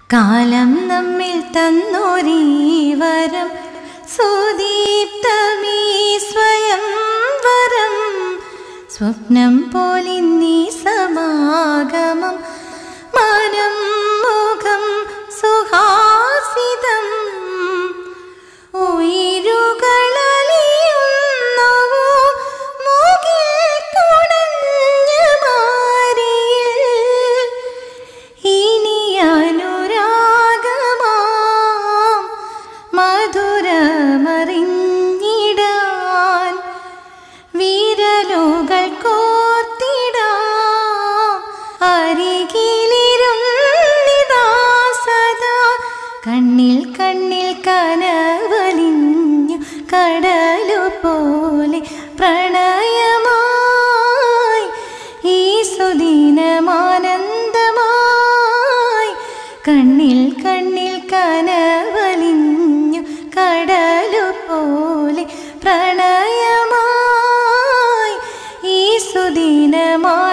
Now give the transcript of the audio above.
കാലം നമ്മിൽ തന്നൊരീ വരം സുദീപ്തമീ സ്വയം വരം സ്വപ്നം പോലിന്നീ സമാഗമം മനം മുഖം സുഹാസിതം ഉയിരുകളലിയുന്നുവോ മുകിൽ കുടഞ്ഞ മാരിയിൽ ഇനി അനുരാഗമാം മധുരമറിഞ്ഞിടാൻ വിരലുകൾ കോർത്തിടാം അരികിലിരുന്നിതാ സദാ കണ്ണിൽ കണ്ണിൽ കനവലിഞ്ഞു കടലു പോലെ പ്രണയമായി ഈ സുദിനമാനന്ദമായി കണ്ണിൽ കണ്ണിൽ കനവലിഞ്ഞു കടലു പോലെ പ്രണയമായി ഈ സുദിനമാ